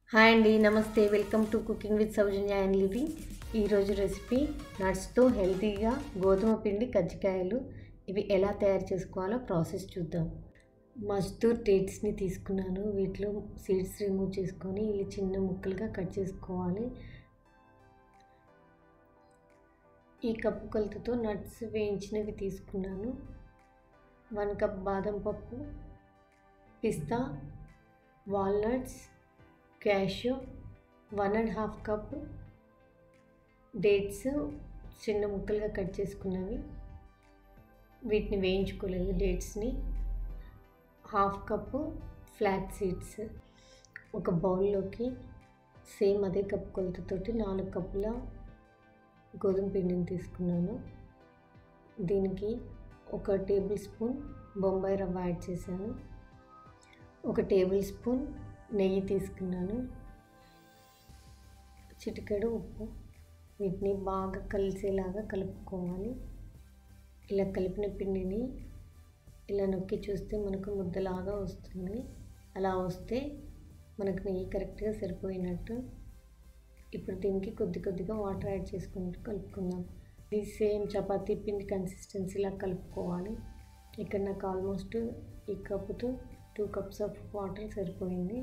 hi అండి నమస్తే welcome to cooking with Soujanya and living ఈరోజు రెసిపీ నట్స్తో హెల్తీగా గోధుమ పిండి కజ్జికాయలు ఇవి ఎలా తయారు చేసుకోవాలో ప్రాసెస్ చూద్దాం మస్తూర్ డేట్స్ని తీసుకున్నాను వీటిలో సీడ్స్ రిమూవ్ చేసుకొని ఇవి చిన్న ముక్కలుగా కట్ చేసుకోవాలి ఈ కప్పు కొలతతో నట్స్ వేయించినవి తీసుకున్నాను వన్ కప్ బాదం పప్పు పిస్తా walnuts cashew one and half cup dates చిన్న ముక్కలుగా కట్ చేసుకున్నవి వీటిని వేయించుకోలేదు డేట్స్ని హాఫ్ కప్పు ఫ్లాక్ సీడ్స్ ఒక బౌల్లోకి సేమ్ అదే కప్ కొలతతోటి నాలుగు కప్పుల గోధుమ పిండిని తీసుకున్నాను దీనికి ఒక టేబుల్ స్పూన్ బొంబాయి రవ్వ యాడ్ చేశాను ఒక టేబుల్ స్పూన్ నెయ్యి తీసుకున్నాను చిటికెడు ఉప్పు వీటిని బాగా కలిసేలాగా కలుపుకోవాలి ఇలా కలిపిన పిండిని ఇలా నొక్కి చూస్తే మనకు ముద్దలాగా వస్తుంది అలా వస్తే మనకు నెయ్యి కరెక్ట్గా సరిపోయినట్టు ఇప్పుడు దీనికి కొద్ది కొద్దిగా వాటర్ యాడ్ చేసుకుంటూ కలుపుకుందాం ఇది సేమ్ చపాతీ పిండి కన్సిస్టెన్సీలా కలుపుకోవాలి ఇక్కడ నాకు ఆల్మోస్ట్ ఈ కప్పుతో టూ కప్స్ ఆఫ్ వాటర్ సరిపోయింది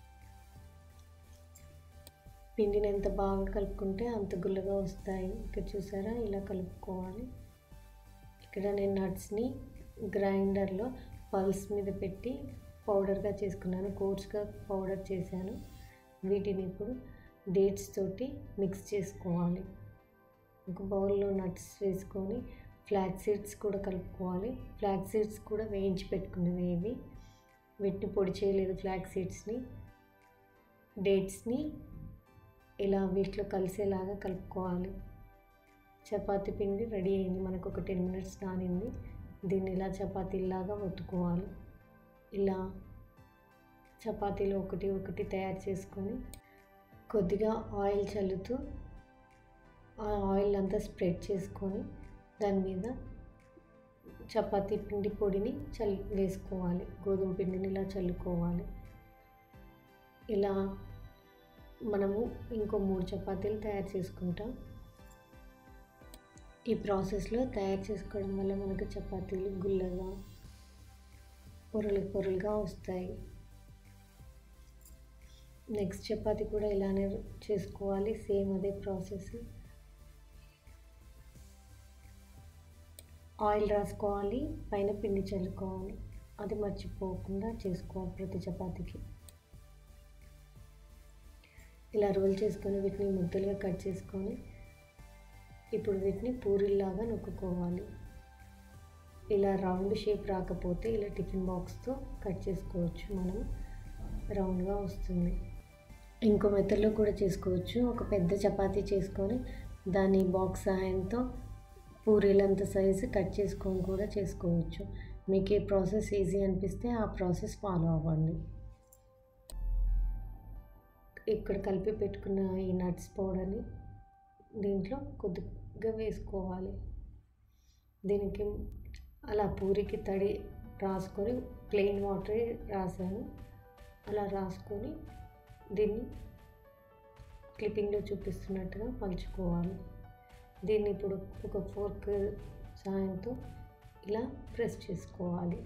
పిండిని ఎంత బాగా కలుపుకుంటే అంత గుల్లగా వస్తాయి ఇక్కడ చూసారా ఇలా కలుపుకోవాలి ఇక్కడ నేను నట్స్ని గ్రైండర్లో పల్స్ మీద పెట్టి పౌడర్గా చేసుకున్నాను కోర్స్గా పౌడర్ చేశాను వీటిని ఇప్పుడు డేట్స్ తోటి మిక్స్ చేసుకోవాలి ఒక బౌల్లో నట్స్ వేసుకొని ఫ్లాక్ సీడ్స్ కూడా కలుపుకోవాలి ఫ్లాక్ సీడ్స్ కూడా వేయించి పెట్టుకున్నవి ఇవి వీటిని పొడి చేయలేదు ఫ్లాక్ సీడ్స్ని డేట్స్ని ఇలా వీటిలో కలిసేలాగా కలుపుకోవాలి చపాతీ పిండి రెడీ అయింది మనకు ఒక టెన్ మినిట్స్ నానింది దీన్ని ఇలా చపాతీలాగా ఒత్తుకోవాలి ఇలా చపాతీలు ఒకటి ఒకటి తయారు చేసుకొని కొద్దిగా ఆయిల్ చల్లుతూ ఆ ఆయిల్ అంతా స్ప్రెడ్ చేసుకొని దాని మీద చపాతీ పిండి పొడిని చల్ వేసుకోవాలి గోధుమ పిండిని ఇలా చల్లుకోవాలి ఇలా మనము ఇంకో మూడు చపాతీలు తయారు చేసుకుంటాం ఈ ప్రాసెస్లో తయారు చేసుకోవడం వల్ల మనకు చపాతీలు గుల్లగా పొరలు పొరలుగా వస్తాయి నెక్స్ట్ చపాతీ కూడా ఇలానే చేసుకోవాలి సేమ్ అదే ప్రాసెస్ ఆయిల్ రాసుకోవాలి పైన పిండి చల్లుకోవాలి అది మర్చిపోకుండా చేసుకోవాలి ప్రతి చపాతీకి ఇలా రోల్ చేసుకొని వీటిని ముద్దలుగా కట్ చేసుకొని ఇప్పుడు వీటిని పూరీలాగా నొక్కుకోవాలి ఇలా రౌండ్ షేప్ రాకపోతే ఇలా టిఫిన్ బాక్స్తో కట్ చేసుకోవచ్చు మనం రౌండ్గా వస్తుంది ఇంకో మెథడ్లో కూడా చేసుకోవచ్చు ఒక పెద్ద చపాతీ చేసుకొని దాని బాక్స్ సహాయంతో పూరీలంత సైజు కట్ చేసుకొని కూడా చేసుకోవచ్చు మీకు ఏ ప్రాసెస్ ఈజీ అనిపిస్తే ఆ ప్రాసెస్ ఫాలో అవ్వండి ఇక్కడ కలిపి పెట్టుకున్న ఈ నట్స్ పౌడర్ని దీంట్లో కొద్దిగా వేసుకోవాలి దీనికి అలా పూరికి తడి రాసుకొని ప్లెయిన్ వాటరే రాసాను అలా రాసుకొని దీన్ని క్లిప్పింగ్లో చూపిస్తున్నట్టుగా పంచుకోవాలి దీన్ని ఇప్పుడు ఒక ఫోర్క్ సహాయంతో ఇలా ప్రెస్ చేసుకోవాలి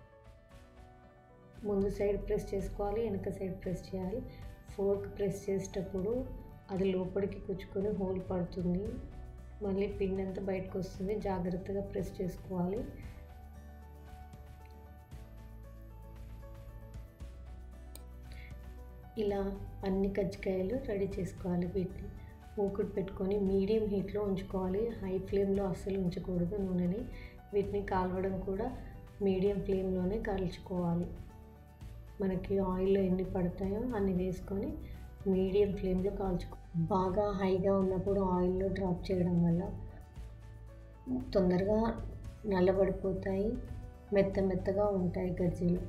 ముందు సైడ్ ప్రెస్ చేసుకోవాలి వెనక సైడ్ ప్రెస్ చేయాలి ఫోర్క్ ప్రెస్ చేసేటప్పుడు అది లోపలికి కుచ్చుకొని హోల్ పడుతుంది మళ్ళీ పిన్ అంతా బయటకు వస్తుంది జాగ్రత్తగా ప్రెస్ చేసుకోవాలి ఇలా అన్ని కజ్జికాయలు రెడీ చేసుకోవాలి వీటిని మూకుడు పెట్టుకొని మీడియం హీట్లో ఉంచుకోవాలి హై ఫ్లేమ్లో అస్సలు ఉంచకూడదు నూనెని వీటిని కాలవడం కూడా మీడియం ఫ్లేమ్లోనే కాల్చుకోవాలి మనకి ఆయిల్లో ఎన్ని పడతాయో అన్ని వేసుకొని మీడియం ఫ్లేమ్లో కాల్చుకో బాగా హైగా ఉన్నప్పుడు ఆయిల్లో డ్రాప్ చేయడం వల్ల తొందరగా నల్లబడిపోతాయి మెత్త మెత్తగా ఉంటాయి గజ్జీలు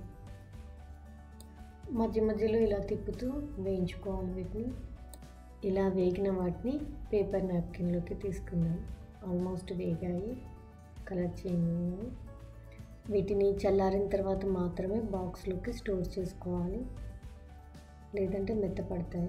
మధ్య మధ్యలో ఇలా తిప్పుతూ వేయించుకోవాలి వీటిని ఇలా వేగిన వాటిని పేపర్ నాప్కిన్లోకి తీసుకుందాం ఆల్మోస్ట్ వేగాయి కలర్ చేంజ్ అయ్యాయి వీటిని చల్లారిన తర్వాత మాత్రమే బాక్స్లోకి స్టోర్ చేసుకోవాలి లేదంటే మెత్తపడతాయి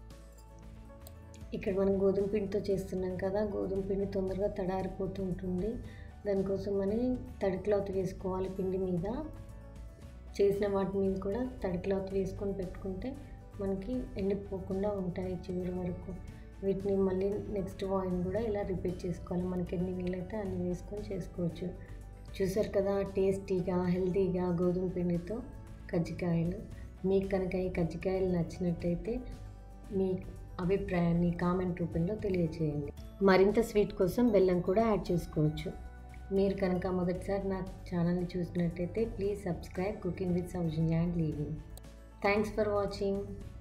ఇక్కడ మనం గోధుమ పిండితో చేస్తున్నాం కదా గోధుమ పిండి తొందరగా తడారిపోతుంటుంది దానికోసం అని తడి క్లాత్ వేసుకోవాలి పిండి మీద చేసిన వాటి మీద కూడా తడి క్లాత్ వేసుకొని పెట్టుకుంటే మనకి ఎండిపోకుండా ఉంటాయి చివరి వరకు వీటిని మళ్ళీ నెక్స్ట్ వాయిన్ కూడా ఇలా రిపీట్ చేసుకోవాలి మనకి ఎన్ని వీలైతే అన్ని వేసుకొని చేసుకోవచ్చు చూసారు కదా టేస్టీగా హెల్తీగా గోధుమ పిండితో కజ్జికాయలు మీకు కనుక ఈ కజ్జికాయలు నచ్చినట్టయితే మీ అభిప్రాయాన్ని కామెంట్ రూపంలో తెలియజేయండి మరింత స్వీట్ కోసం బెల్లం కూడా యాడ్ చేసుకోవచ్చు మీరు కనుక మొదటిసారి నా ఛానల్ని చూసినట్టయితే please subscribe cooking with Soujanya and living thanks for watching